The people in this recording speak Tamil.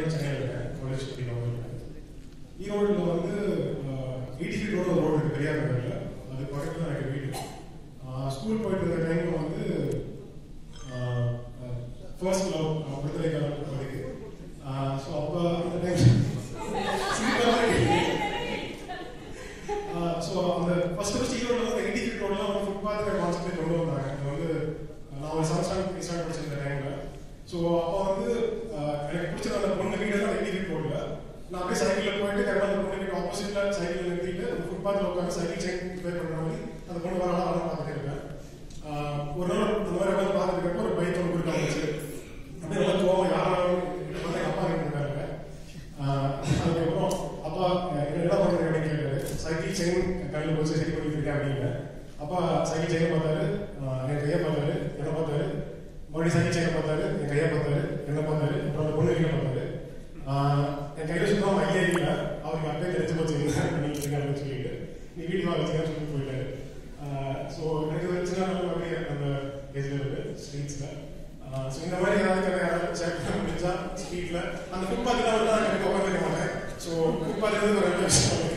படிக்கிறேன் சென்னையில் இருக்கேன் காலேஜ் படிக்கிறவங்க இருக்கேன் ஈரோடில் வந்து எயிட்டி ஃபீட் ரோடு ஒரு ரோடு இருக்கு பெரியார் நகரில் அது பக்கத்தில் தான் எனக்கு வீடு ஸ்கூல் போயிட்டு இருந்த டைமில் வந்து ஃபர்ஸ்ட் லவ் விடுதலை காலம் பகுதிக்கு ஸோ அப்போ அந்த டைம் ஸோ அந்த ஃபர்ஸ்ட் ஃபர்ஸ்ட் ஈரோடில் வந்து எயிட்டி ஃபீட் ரோட்லாம் வந்து ஃபுட்பாத்துக்கு கான்செப்டே கொண்டு வந்தாங்க அது வந்து நான் ஒரு செவன் ஸ்டாண்டர்ட் த்ரீ ஸ்டாண்டர்ட் படிச்சிருந்த டைமில் ஸோ அப்போ வந்து ஆஹ், எனக்கு பிடிச்சது அந்த பொண்ணு வீடு தான் எயிட்டி ஃபீட் ரோடில் நான் அப்படியே சைக்கிளில் போயிட்டு கரெக்டாக அந்த பொண்ணு வீட்டு ஆப்போசிட்டில் சைக்கிள் நிறுத்திட்டு அந்த ஃபுட்பாத்தில் உட்காந்து சைக்கிள் செயின் ப்ளே பண்ணுற மாதிரி அந்த பொண்ணு வரலாம் அதெல்லாம் பார்த்துட்டு இருக்கேன் ஆஹ், ஒரு நாள் அந்த மாதிரி உட்காந்து பார்த்துட்டு இருக்கப்போ ஒரு பைக் ஒன்று கொடுக்க வந்துச்சு அப்படியே நல்லா கோவம் யாரும் வந்து எங்கள் அப்பா கிட்ட இருக்காங்க ஆஹ், அதுக்கப்புறம் அப்பா அஹ், என்ன என்ன பண்ணுறது அப்படின்னு கேட்டாரு சைக்கிள் செயின் கையில் போச்சு சரி பண்ணிட்டு இருக்கேன் அப்படின்னு அப்பா சைக்கிள் செயினை பார்த்தாரு ஆஹ், என் கையை பார்த்தாரு என்ன பார்த்தாரு மறுபடியும் சைக்கிள் செயினை பார்த்தாரு என் கையை பார்த்தாரு என்ன பார்த்தாரு அப்புறம் அந்த பொண்ணு கையை பார்த்தாரு ஆஹ், என் கையில சுத்தமாக ஐயா இல்லை அவருக்கு அப்பே தெரிஞ்சு போச்சு என்ன பண்ணிட்டு இருக்காங்க அப்படின்னு சொல்லிட்டு நீ வீடு வா வச்சுக்கன்னு சொல்லிட்டு போயிட்டாரு ஸோ எனக்கு ஒரு சின்ன அப்படியே அந்த ஏஜ்ல இருக்கு ஸ்ட்ரீட்ஸில் ஸோ இந்த மாதிரி ஏதாவது கடை யாராவது சேட் பண்ண முடிஞ்சா ஸ்ட்ரீட்ல அந்த ஃபுட்பாத்தில் வந்து நான் எனக்கு உட்காந்துருக்க மாட்டேன் ஸோ ஃபுட்பால் வந்து ஒரு நல்ல விஷயம்